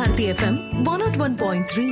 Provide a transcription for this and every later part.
Bharati FM one nought one point three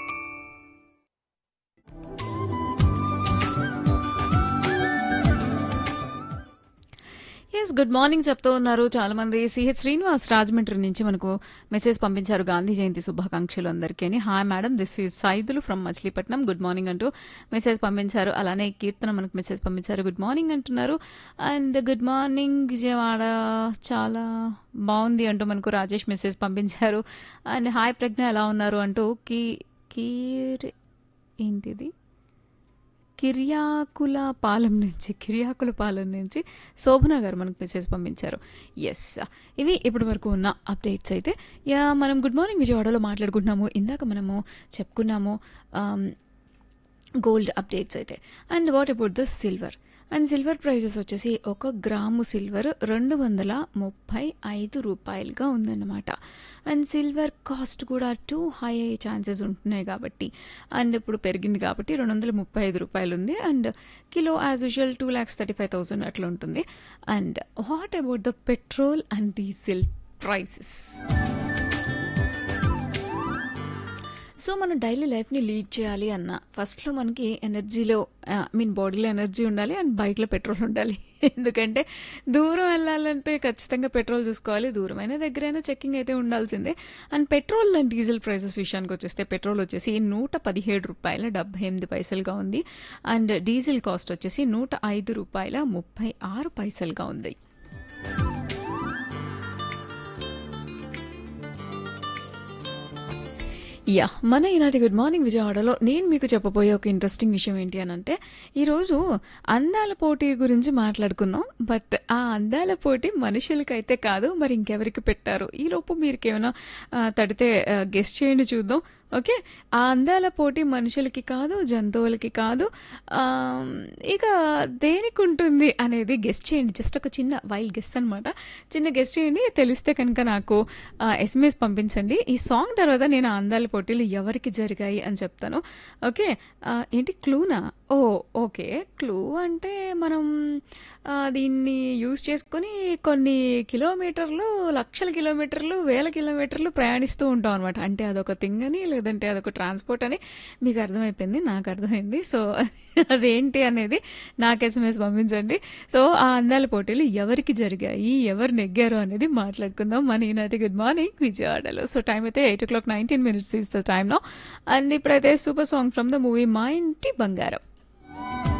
ఎస్ good morning చెప్తూ ఉన్నారు చాలా మంది సిహెచ్ శ్రీనివాస్ రాజమండ్రి నుంచి మనకు మెసేజ్ పంపించారు గాంధీ జయంతి శుభాకాంక్షలు అందరికీ అని hi madam this is Saidulu from Machilipatnam good morning అంటూ మెసేజ్ పంపించారు అలానే కీర్తన మనకు మెసేజ్ పంపించారు గుడ్ మార్నింగ్ అంటున్నారు అండ్ గుడ్ మార్నింగ్ విజయవాడ చాలా బాగుంది అంటూ మనకు రాజేష్ మెసేజ్ పంపించారు అండ్ హాయ్ ప్రజ్ఞ ఎలా ఉన్నారు అంటూ కీ కీర్ ఏంటిది కిర్యాకుల పాలెం నుంచి కిర్యాకుల పాలెం నుంచి శోభన గారు మనకు మెసేజ్ పంపించారు ఎస్ ఇవి ఇప్పటి వరకు ఉన్న అప్డేట్స్ అయితే యా మనం గుడ్ మార్నింగ్ విజయవాడలో మాట్లాడుకుంటున్నాము ఇందాక మనము చెప్పుకున్నాము గోల్డ్ అప్డేట్స్ అయితే and what about the silver and silver prices వచ్చేసి ఒక గ్రాము సిల్వర్ రెండు వందల ముప్పై ఐదు రూపాయలుగా ఉందన్నమాట అండ్ సిల్వర్ కాస్ట్ కూడా టూ హై అయ్యే ఛాన్సెస్ ఉంటున్నాయి కాబట్టి అండ్ ఇప్పుడు పెరిగింది కాబట్టి రెండు వందల ముప్పై ఐదు రూపాయలు ఉంది and kilo as usual two lakhs thirty five thousand అట్లా ఉంటుంది and what about the petrol and diesel prices so మనం డైలీ లైఫ్ని లీడ్ చేయాలి అన్న ఫస్ట్లో మనకి ఎనర్జీలో ఐ మీన్ బాడీలో ఎనర్జీ ఉండాలి అండ్ బైక్లో పెట్రోల్ ఉండాలి ఎందుకంటే దూరం వెళ్ళాలంటే ఖచ్చితంగా పెట్రోల్ చూసుకోవాలి దూరమైన దగ్గరైనా చెక్కింగ్ అయితే ఉండాల్సిందే and petrol and diesel prices విషయానికి వచ్చేస్తే పెట్రోల్ వచ్చేసి నూట పదిహేడు రూపాయల డెబ్బై ఎనిమిది పైసలుగా ఉంది అండ్ డీజిల్ కాస్ట్ వచ్చేసి నూట ఐదు రూపాయల ముప్పై ఆరు పైసలుగా ఉంది యా మన ఈనాటి గుడ్ మార్నింగ్ విజయవాడలో నేను మీకు చెప్పబోయే ఒక ఇంట్రెస్టింగ్ విషయం ఏంటి అని అంటే ఈరోజు అందాల పోటీ గురించి మాట్లాడుకుందాం బట్ ఆ అందాల పోటీ మనుషులకైతే కాదు మరి ఇంకెవరికి పెట్టారు ఈలోపు మీరు ఏమైనా తడితే గెస్ట్ చేయండి చూద్దాం ఓకే ఆ అందాల పోటీ మనుషులకి కాదు జంతువులకి కాదు ఆ, ఇక దేనికి ఉంటుంది అనేది గెస్ట్ చేయండి జస్ట్ ఒక చిన్న వైల్డ్ గెస్ట్ అనమాట చిన్న గెస్ట్ చేయండి తెలిస్తే కనుక నాకు ఎస్ఎంఎస్ పంపించండి ఈ సాంగ్ తర్వాత నేను ఆ అందాల పోటీలు ఎవరికి జరిగాయి అని చెప్తాను ఓకే ఆ, ఏంటి క్లూనా ఓ ఓకే క్లూ అంటే మనం ఆ, దీన్ని యూజ్ చేసుకొని కొన్ని కిలోమీటర్లు లక్షల కిలోమీటర్లు వేల కిలోమీటర్లు ప్రయాణిస్తూ ఉంటాం అనమాట అంటే అదొక థింగ్ అని లేదంటే అదొక ట్రాన్స్పోర్ట్ అని మీకు అర్థమైపోయింది నాకు అర్థమైంది సో అదేంటి అనేది నాకు ఎస్ఎంఎస్ పంపించండి సో ఆ అందాల పోటీలు ఎవరికి జరిగాయి ఎవరు నెగ్గారు అనేది మాట్లాడుకుందాం మన ఈనాటి గుడ్ మార్నింగ్ విజయవాడలో సో టైం అయితే eight o'clock nineteen minutes is the టైంలో అండ్ ఇప్పుడైతే super song from the movie Maa Inti బంగారం